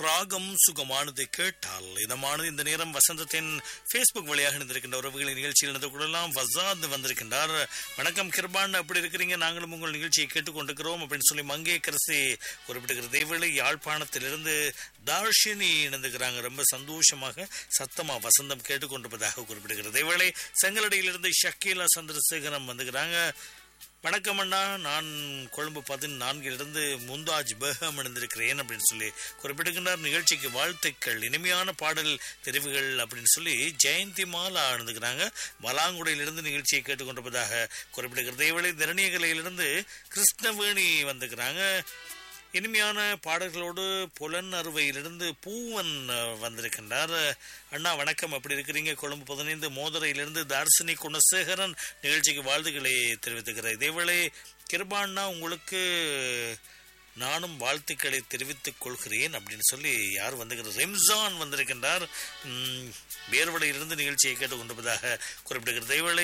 ராகம் சுகமானது கேட்டால் இதமானது இந்த நேரம் வசந்தத்தின் ஃபேஸ்புக் வழியாக இணைந்திருக்கின்ற உறவுகளின் நிகழ்ச்சியில் இணைந்து கொள்ளலாம் வசாத் வந்திருக்கின்றார் வணக்கம் கிருபான் அப்படி இருக்கிறீங்க நாங்களும் உங்கள் நிகழ்ச்சியை கேட்டுக்கொண்டிருக்கிறோம் அப்படின்னு சொல்லி மங்கேக்கரசி குறிப்பிட்டிருக்கிறது இதேவேளை யாழ்ப்பாணத்திலிருந்து தார்ஷினி இணைந்துக்கிறாங்க ரொம்ப சந்தோஷமாக சத்தமா வசந்தம் கேட்டுக்கொண்டிருப்பதாக குறிப்பிடுகிறது இதேவேளை செங்கலடியிலிருந்து ஷக்கீலா சந்திரசேகரம் வந்துக்கிறாங்க வணக்கம் அண்ணா நான் கொழும்பு பதினான்கிலிருந்து முந்தாஜ் பேகம் இணைந்திருக்கிறேன் அப்படின்னு சொல்லி குறிப்பிட்டிருக்கின்றார் நிகழ்ச்சிக்கு வாழ்த்துக்கள் இனிமையான பாடல் தெரிவுகள் அப்படின்னு சொல்லி ஜெயந்தி மாலா இணைந்துக்கிறாங்க வலாங்குடையிலிருந்து நிகழ்ச்சியை கேட்டுக்கொண்டிருப்பதாக குறிப்பிடுகிறது இவளை தரணியகலையிலிருந்து கிருஷ்ணவேணி வந்துக்கிறாங்க இனிமையான பாடல்களோடு புலன் அறுவையிலிருந்து பூவன் அஹ், வந்திருக்கின்றார் அண்ணா வணக்கம் எப்படி இருக்கிறீங்க கொழும்பு பதினைந்து மோதரையிலிருந்து தார்சினி குணசேகரன் நிகழ்ச்சிக்கு வாழ்த்துக்களை தெரிவித்துக்கிறார் இதேவேளை கிருபாண்ணா உங்களுக்கு நானும் வாழ்த்துக்களை தெரிவித்துக் கொள்கிறேன் அப்படின்னு சொல்லி யார் வந்திருக்கிறார் ரெம்சான் வந்திருக்கின்றார் உம், வேர்வலையிலிருந்து நிகழ்ச்சியை கேட்டுக்கொண்டிருப்பதாக குறிப்பிடுகிறது இதேவேளை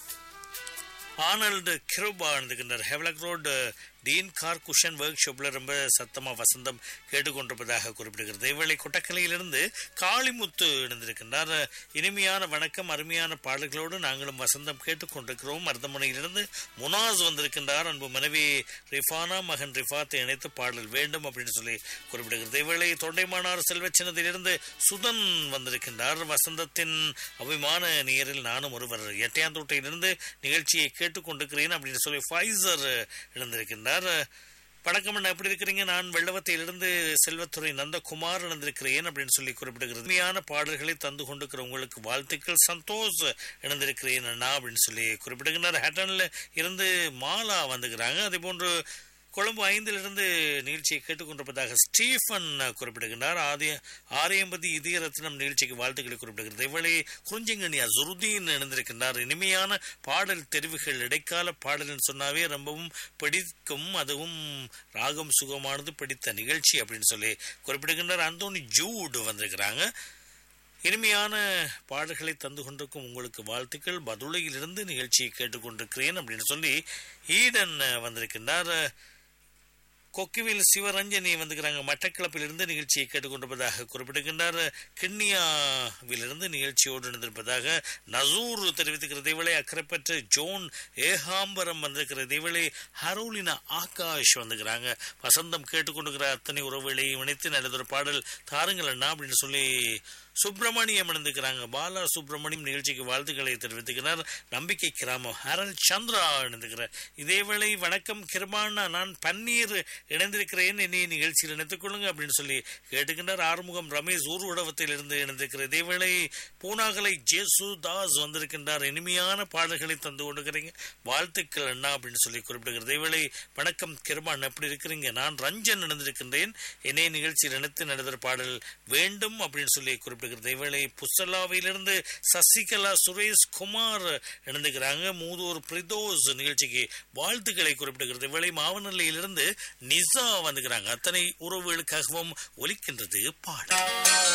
ஆனல்டு கிருபா இருந்துகின்றார் Havelock road Dean car cushion ஒர்க் ஷாப்ல ரொம்ப சத்தமா வசந்தம் கேட்டுக்கொண்டிருப்பதாக குறிப்பிடுகிறது இவளை கொட்டக்கலையிலிருந்து காளிமுத்து இணைந்திருக்கின்றார் இனிமையான வணக்கம் அருமையான பாடல்களோடு நாங்களும் வசந்தம் கேட்டுக்கொண்டிருக்கிறோம் மருதமுனையிலிருந்து முனாஸ் வந்திருக்கின்றார் அன்பு மனைவி ரிஃபானா மகன் ரிஃபாத்தை இணைத்து பாடல் வேண்டும் அப்படின்னு சொல்லி குறிப்பிடுகிறது இவளை தொண்டைமானார் செல்வச்சின்னத்திலிருந்து சுதன் வந்திருக்கின்றார் வசந்தத்தின் அபிமான நேரில் நானும் ஒருவர் எட்டையாந்தோட்டையிலிருந்து நிகழ்ச்சியை கேட்டுக்கொண்டிருக்கிறேன் அப்படின்னு சொல்லி ஃபைசர் இணைந்திருக்கின்றார் வணக்கம் அண்ணா எப்படி இருக்கிறீங்க நான் வெள்ளவத்தையிலிருந்து செல்வத்துறை நந்தகுமார் இணைந்திருக்கிறேன் அப்படின்னு சொல்லி குறிப்பிடுகிறது உண்மையான பாடல்களை தந்து கொண்டிருக்கிற உங்களுக்கு வாழ்த்துக்கள் சந்தோஷ் இணைந்திருக்கிறேன் அண்ணா அப்படின்னு சொல்லி குறிப்பிடுகின்றார் ஹேட்டன்ல இருந்து மாலா வந்துக்கிறாங்க அதே போன்று கொழும்பு ஐந்திலிருந்து நிகழ்ச்சியை கேட்டுக்கொண்டிருப்பதாக ஸ்டீஃபன் குறிப்பிடுகின்றார் ஆதி ஆரியம்பதி இதய ரத்னம் நிகழ்ச்சிக்கு வாழ்த்துக்களை குறிப்பிடுகிறது இவளை குறிஞ்சிங்கனி அசுருதீன் இணைந்திருக்கின்றார் இனிமையான பாடல் தெரிவுகள் இடைக்கால பாடல்னு சொன்னாவே ரொம்பவும் பிடிக்கும் அதுவும் ராகம் சுகமானது பிடித்த நிகழ்ச்சி அப்படின்னு சொல்லி குறிப்பிடுகின்றார் அந்தோனி ஜூட் வந்திருக்கிறாங்க இனிமையான பாடல்களை தந்து கொண்டிருக்கும் உங்களுக்கு வாழ்த்துக்கள் பதுளையிலிருந்து நிகழ்ச்சியை கேட்டுக்கொண்டிருக்கிறேன் அப்படின்னு சொல்லி ஈடன் வந்திருக்கின்றார் கொக்கிவில் சிவரஞ்சனி வந்துக்கிறாங்க மட்டக்களப்பிலிருந்து நிகழ்ச்சியை கேட்டுக்கொண்டிருப்பதாக குறிப்பிடுகின்றார் கிண்ணியாவிலிருந்து நிகழ்ச்சியோடு இணைந்திருப்பதாக நசூர் தெரிவித்துக்கிறது இவளை அக்கறைப்பற்ற ஜோன் ஏகாம்பரம் வந்திருக்கிறது இவளை ஹரோலினா ஆகாஷ் வந்துக்கிறாங்க வசந்தம் கேட்டுக்கொண்டிருக்கிற அத்தனை உறவுகளை இணைத்து நல்லதொரு பாடல் தாருங்கள் அண்ணா அப்படின்னு சொல்லி சுப்பிரமணியம் இணைந்துக்கிறாங்க பாலா சுப்பிரமணியம் நிகழ்ச்சிக்கு வாழ்த்துக்களை தெரிவித்துக்கிறார் நம்பிக்கை கிராமம் ஹரல் சந்திரா இணைந்துக்கிறார் இதேவேளை வணக்கம் கிருபானா நான் பன்னீர் இணைந்திருக்கிறேன் என்னை நிகழ்ச்சியில் இணைத்துக் கொள்ளுங்க அப்படின்னு சொல்லி கேட்டுக்கின்றார் ஆறுமுகம் ரமேஷ் ஊர்வடவத்தில் இருந்து இணைந்திருக்கிறார் இதேவேளை பூனாகலை ஜேசு தாஸ் வந்திருக்கின்றார் இனிமையான பாடல்களை தந்து கொண்டிருக்கிறீங்க வாழ்த்துக்கள் அண்ணா அப்படின்னு சொல்லி குறிப்பிடுகிறது இதேவேளை வணக்கம் கிருபான் எப்படி இருக்கிறீங்க நான் ரஞ்சன் இணைந்திருக்கின்றேன் என்னை நிகழ்ச்சியில் இணைத்து நடந்த பாடல் வேண்டும் அப்படின்னு சொல்லி குறிப்பிடுகிறது இவளை புசலாவிலிருந்து சசிகலா சுரேஷ் குமார் இணைந்துக்கிறாங்க மூதூர் பிரிதோஸ் நிகழ்ச்சிக்கு வாழ்த்துக்களை குறிப்பிடுகிறது இவளை மாவனல்லையிலிருந்து நிசா வந்துக்கிறாங்க அத்தனை உறவுகளுக்காகவும் ஒலிக்கின்றது பாடல்